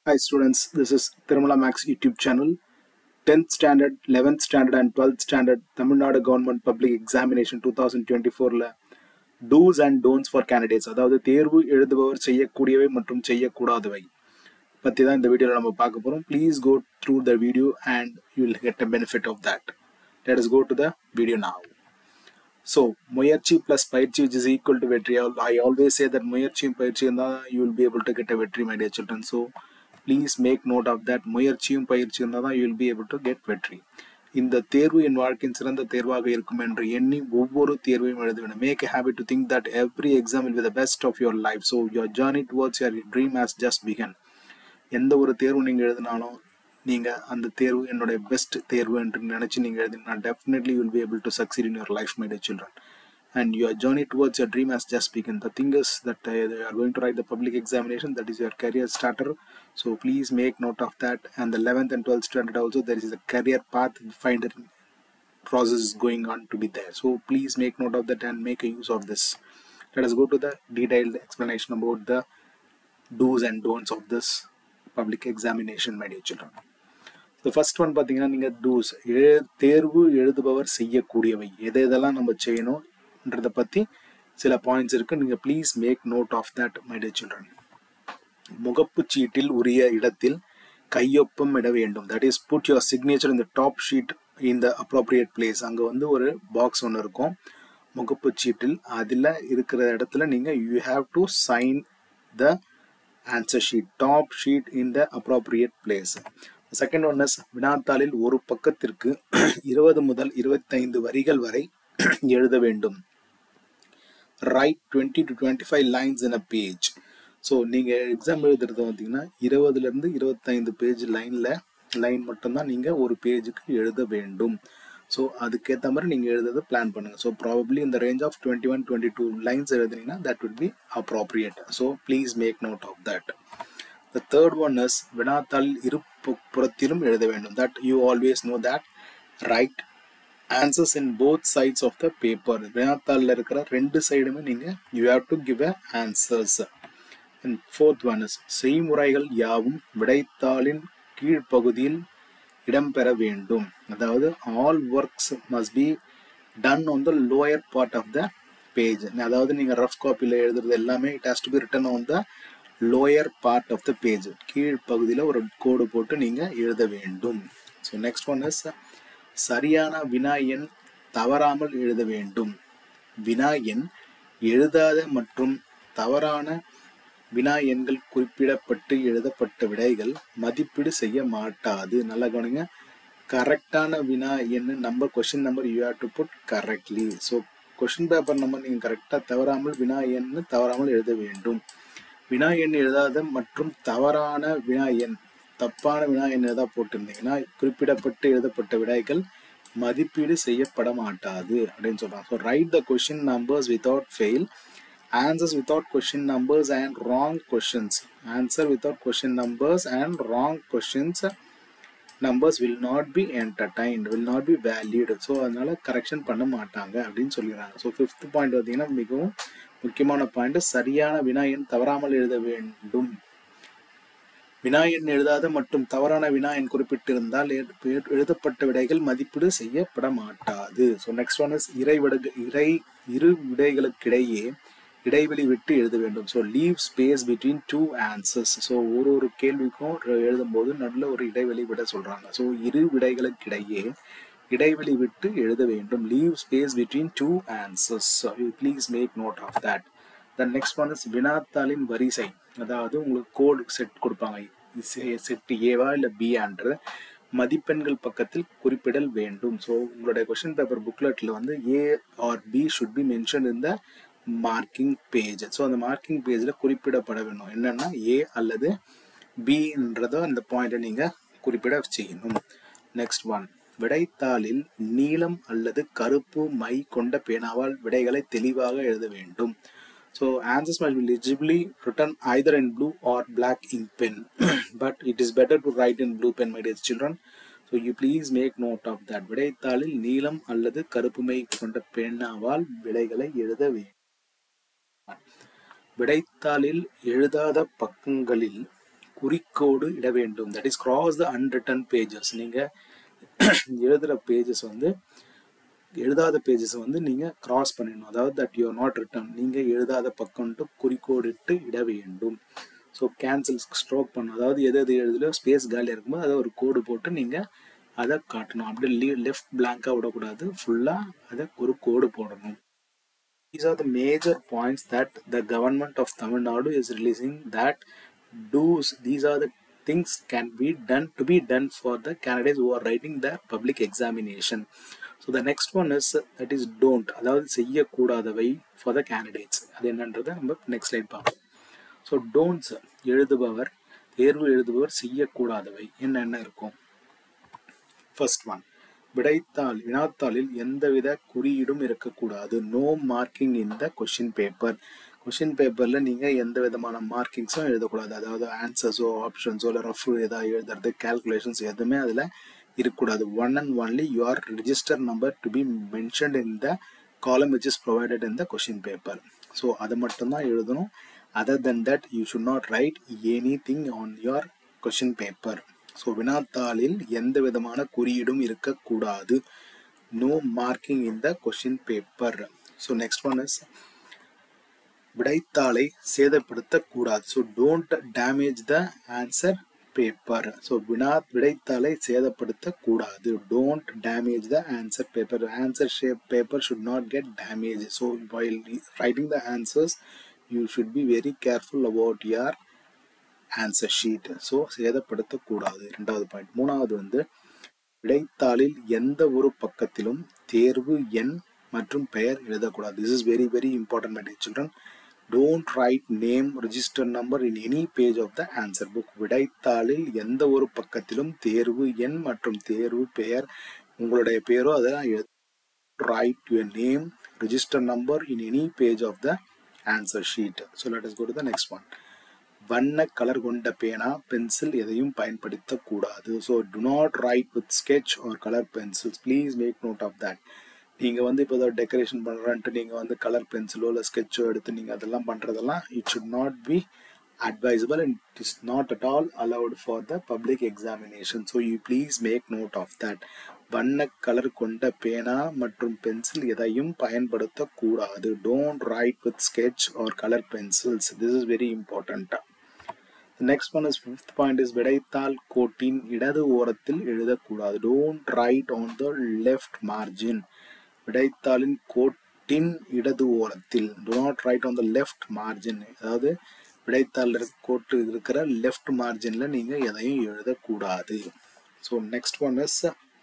Hi students, this is Tirumala Max YouTube channel. 10th standard, 11th standard and 12th standard Tamil Nadu Government Public Examination 2024 ல do's and don'ts for candidates அதாவது தேர்வு எழுதுபவர் செய்யக்கூடியவை மற்றும் செய்யக்கூடாதவை பற்றி தான் இந்த வீடியோவில் நம்ம பார்க்க போகிறோம் please go through the video and you will get a benefit of that let is go to the video now so முயற்சி ப்ளஸ் பயிற்சி விச் இஸ் ஈக்குவல் டு வெற்றி ஐ ஆல்வேஸ் சே தட் முயற்சியும் பயிற்சியும் தான் you will be able to get a வெற்றி my dear children so please make note of that முயற்சியும் பயிற்சியும் இருந்தால் தான் you will be able to get வெற்றி இந்த தேர்வு என் வாழ்க்கையின் சிறந்த தேர்வாக இருக்கும் என்று எண்ணி ஒவ்வொரு தேர்வையும் எழுத வேண்டும் make a habit to think that every exam will be the best of your life so your journey towards your dream has just begun எந்த ஒரு தேர்வு நீங்கள் எழுதினாலும் நீங்கள் அந்த தேர்வு என்னுடைய பெஸ்ட் தேர்வு என்று நினச்சி நீங்கள் எழுதினா definitely will be able to succeed in your life my dear children and your journey towards your dream has just begun. The thing is that uh, you are going to write the public examination, that is your career starter. So please make note of that. And the 11th and 12th standard also, there is a career path finder process is going on to be there. So please make note of that and make a use of this. Let us go to the detailed explanation about the do's and don'ts of this public examination, my dear children. So first one பார்த்தீங்கன்னா நீங்கள் two's எழு தேர்வு எழுதுபவர் செய்யக்கூடியவை எதை எதெல்லாம் நம்ம செய்யணும்ன்றதை பற்றி சில points இருக்குது நீங்கள் please make note of that my dear children முகப்புச் சீட்டில் உரிய இடத்தில் கையொப்பம் இட வேண்டும் that is put your signature இந்த டாப் ஷீட் இந்த அப்ரோப்ரியேட் பிளேஸ் அங்கே வந்து ஒரு பாக்ஸ் ஒன்று இருக்கும் முகப்புச் சீட்டில் அதில் இருக்கிற இடத்துல நீங்கள் you have to sign the answer sheet top sheet in the appropriate place second one is வினாத்தாளில் ஒரு பக்கத்திற்கு இருபது முதல் இருபத்தைந்து வரிகள் வரை எழுத வேண்டும் write twenty to twenty five lines in a page so நீங்கள் எக்ஸாம் எழுதுறது பார்த்தீங்கன்னா இருபதுலேருந்து இருபத்தைந்து பேஜ் லைனில் லைன் மட்டும்தான் நீங்கள் ஒரு பேஜுக்கு எழுத வேண்டும் ஸோ அதுக்கேற்ற மாதிரி நீங்கள் எழுதுறதை பிளான் பண்ணுங்கள் ஸோ ப்ராபப்ளி இந்த range of twenty one twenty two lines எழுதுனீங்கன்னா that will be appropriate so please make note of that the third one is வினாத்தாள் இரு புறத்திலும் எழுத வேண்டும் that you always know that write answers in both sides of the paper வினாத்தாளில் இருக்கிற ரெண்டு சைடுமே நீங்கள் you have to give a answers and fourth one is செய்முறைகள் யாவும் விடைத்தாளின் கீழ்ப்பகுதியில் இடம்பெற வேண்டும் அதாவது all works must be done on the lower part of the page அதாவது நீங்கள் ரஃப் காப்பியில் எழுதுறது எல்லாமே it has to be written on the lower part of the page கீழ் பகுதியில் ஒரு கோடு போட்டு நீங்கள் எழுத வேண்டும் ஸோ நெக்ஸ்ட் ஒன் இஸ் சரியான வினா எண் தவறாமல் எழுத வேண்டும் வினா எண் எழுதாத மற்றும் தவறான வினா எண்கள் குறிப்பிடப்பட்டு எழுதப்பட்ட விடைகள் மதிப்பீடு செய்ய மாட்டாது நல்லா கவனிங்க கரெக்டான வினா எண் number question number you have to put correctly so question paper number நீங்கள் கரெக்டாக தவறாமல் வினா எண் தவறாமல் எழுத வேண்டும் வினா எண் எழுதாத மற்றும் தவறான வினா எண் தப்பான வினா எண் ஏதாவது போட்டிருந்தீங்கன்னா குறிப்பிடப்பட்டு எழுதப்பட்ட விடைகள் மதிப்பீடு செய்யப்பட மாட்டாது அப்படின்னு சொல்றாங்க so right the question numbers without fail answers without question numbers and wrong questions answer without question numbers and wrong questions numbers will not be entertained will not be valued so அதனால correction பண்ண மாட்டாங்க அப்படின்னு சொல்லிடுறாங்க so fifth point பார்த்தீங்கன்னா மிகவும் முக்கியமான point சரியான வினாயன் தவறாமல் எழுத வேண்டும் வினாயன் எழுதாத மற்றும் தவறான வினாயன் குறிப்பிட்டிருந்தால் எழுதப்பட்ட விடைகள் மதிப்பீடு செய்யப்பட மாட்டாது ஸோ நெக்ஸ்ட் ஒன் இஸ் இறை விட இறை இரு விடைகளுக்கிடையே இடைவெளி விட்டு எழுத வேண்டும் so leave space between two answers so ஒரு ஒரு கேள்விக்கும் எழுதும்போது நல்ல ஒரு இடைவெளி விட சொல்கிறாங்க ஸோ இரு விடைகளுக்கிடையே இடைவெளி விட்டு எழுத வேண்டும் leave space between two answers you please make note of that the next one is வினாத்தாளின் வரிசை அதாவது உங்களுக்கு கோடு செட் கொடுப்பாங்க செட் ஏவா இல்லை பியான்ற மதிப்பெண்கள் பக்கத்தில் குறிப்பிடல் வேண்டும் ஸோ உங்களுடைய கொஷின் பேப்பர் புக்லெட்டில் வந்து A or B should be mention இந்த மார்க்கிங் பேஜ் ஸோ அந்த மார்க்கிங் பேஜில் குறிப்பிடப்பட வேணும் என்னென்னா ஏ அல்லது பின்றதோ அந்த பாயிண்ட்டை நீங்கள் குறிப்பிட செய்யணும் நெக்ஸ்ட் ஒன் விடைத்தாளில் நீலம் அல்லது கருப்பு மை கொண்ட பேனாவால் விடைகளை தெளிவாக எழுத வேண்டும் so answers must be legibly written either in blue or black ink pen but it is better to write in blue pen my dear children so you please make note of that விடைத்தாளில் நீலம் அல்லது கருப்புமை கொண்ட பேனாவால் விடைகளை எழுத வேண்டும் விடைத்தாளில் எழுதாத பக்கங்களில் குறிக்கோடு இட வேண்டும் that is cross the unwritten pages நீங்கள் எழுதுகிற பேஜஸ் வந்து எழுதாத பேஜஸ் வந்து நீங்கள் கிராஸ் பண்ணிடணும் அதாவது தட் யூ நாட் ரிட்டன் நீங்கள் எழுதாத பக்கம்ட்டு குறிக்கோடிட்டு இட வேண்டும் ஸோ கேன்சல் ஸ்ட்ரோக் பண்ணணும் அதாவது எது எது எழுதுலையோ ஸ்பேஸ் காலியாக இருக்கும்போது அதை ஒரு கோடு போட்டு நீங்கள் அதை காட்டணும் அப்படி லீ லெஃப்ட் பிளாங்காக விடக்கூடாது ஃபுல்லாக அதை ஒரு கோடு போடணும் These are the major points that the government of Tamil Nadu is releasing that do's. These are the things can be done to be done for the candidates who are writing the public examination. So the next one is that is don't. அதாவது செய்யக்கூடாதவை for the candidates. அது என்னன்றதை நம்ம next slide பார்ப்போம் so don'ts எழுதுபவர் தேர்வு எழுதுபவர் செய்யக்கூடாதவை என்னென்ன இருக்கும் ஃபர்ஸ்ட் ஒன் விடைத்தாள் வினாத்தாளில் எந்தவித குறியீடும் இருக்கக்கூடாது no marking in the question paper question பேப்பரில் நீங்கள் எந்த விதமான மார்க்கிங்ஸும் எழுதக்கூடாது அதாவது ஆன்சர்ஸோ ஆப்ஷன்ஸோ இல்லை ரஃப் ஏதாவது எழுதுறது கேல்குலேஷன்ஸ் எதுவுமே அதில் இருக்கக்கூடாது one and only your register number to be mentioned in the column which is provided in the question paper so அதை மட்டும்தான் எழுதணும் other than that you should not write anything on your question paper so வினாத்தாளில் எந்த விதமான குறியீடும் இருக்கக்கூடாது no marking in the question paper so next one is விடைத்தாளை சேதப்படுத்தக்கூடாது so don't damage the answer paper so வினா விடைத்தாளை சேதப்படுத்தக்கூடாது don't damage the answer paper answer shape paper should not get damage so while writing the answers you should be very careful about your answer sheet so சேதப்படுத்தக்கூடாது ரெண்டாவது point மூணாவது வந்து விடைத்தாளில் எந்த ஒரு பக்கத்திலும் தேர்வு எண் மற்றும் பெயர் எழுதக்கூடாது this is very very important my children don't write name register number in any page of the answer book விடைத்தாளில் எந்த ஒரு பக்கத்திலும் தேர்வு எண் மற்றும் தேர்வு பெயர் உங்களுடைய பேரோ அதெல்லாம் எழுத write your name register number in any page of the answer sheet so let is go to the next one வண்ண கலர் கொண்ட பேனா பென்சில் எதையும் பயன்படுத்தக்கூடாது so do not write with sketch or colour pencils please make note of that நீங்கள் வந்து இப்போ ஏதாவது டெக்கரேஷன் பண்ணுறன்ட்டு நீங்கள் வந்து கலர் பென்சிலோ இல்லை ஸ்கெட்சோ எடுத்து நீங்கள் அதெல்லாம் பண்ணுறதெல்லாம் it should not be advisable and it is not at all allowed for the public examination so you please make note of that வண்ண கலர் கொண்ட பேனா மற்றும் பென்சில் எதையும் பயன்படுத்தக்கூடாது don't write with sketch or colour pencils this is very important next one is fifth point is விடைத்தாள் கோட்டின் இடது ஓரத்தில் எழுதக்கூடாது don't write on the left margin விடைத்தாளின் கோட்டின் இடது ஓரத்தில் do not write on the left margin அதாவது விடைத்தாள் கோட்டு இருக்கிற லெஃப்ட் மார்ஜினில் நீங்கள் எதையும் எழுதக்கூடாது ஸோ நெக்ஸ்ட் ஒன் இஸ்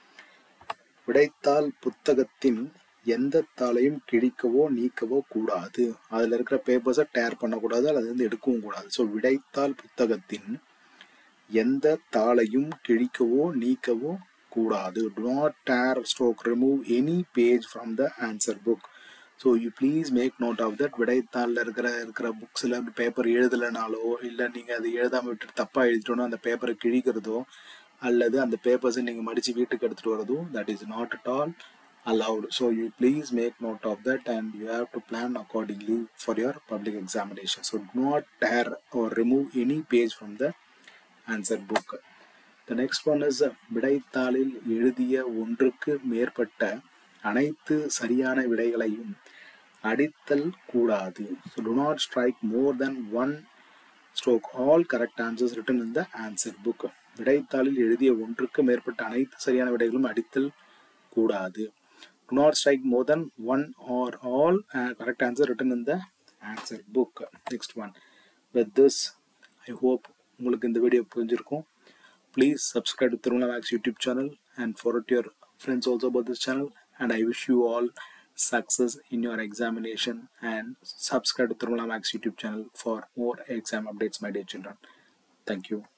விடைத்தாள் புத்தகத்தின் எந்த தாளையும் கிழிக்கவோ நீக்கவோ கூடாது அதில் இருக்கிற பேப்பர்ஸை டேர் பண்ணக்கூடாது அல்லது வந்து எடுக்கவும் கூடாது ஸோ விடைத்தாள் புத்தகத்தின் எந்த தாளையும் கிழிக்கவோ நீக்கவோ கூடாது do not dare stroke remove any page from the answer book so you please make note of that விடைத்தாளில் இருக்கிற இருக்கிற புக்ஸில் பேப்பர் எழுதலைனாலோ இல்லை நீங்கள் அது எழுதாமல் விட்டுட்டு தப்பாக எழுதிட்டோன்னா அந்த பேப்பரை கிழிக்கிறதோ அல்லது அந்த பேப்பர்ஸை நீங்கள் மடித்து வீட்டுக்கு எடுத்துகிட்டு வரதோ that is not at all allowed. So you please make note of that and you have to plan accordingly for your public examination. So do not tear or remove any page from the answer book. The next one is விடைத்தாளில் எழுதிய ஒன்றுக்கு மேற்பட்ட அனைத்து சரியான விடைகளையும் அடித்தல் கூடாது so do not strike more than one stroke all correct answers written in the answer book விடைத்தாளில் எழுதிய ஒன்றுக்கு மேற்பட்ட அனைத்து சரியான விடைகளும் அடித்தல் கூடாது do not strike more than one or all uh, correct answer written in the answer book next one with this i hope உங்களுக்கு இந்த வீடியோ புரிஞ்சிருக்கும் please subscribe to Tirumala Max YouTube channel and forward to your friends also about this channel and I wish you all success in your examination and subscribe to Tirumala Max YouTube channel for more exam updates my dear children thank you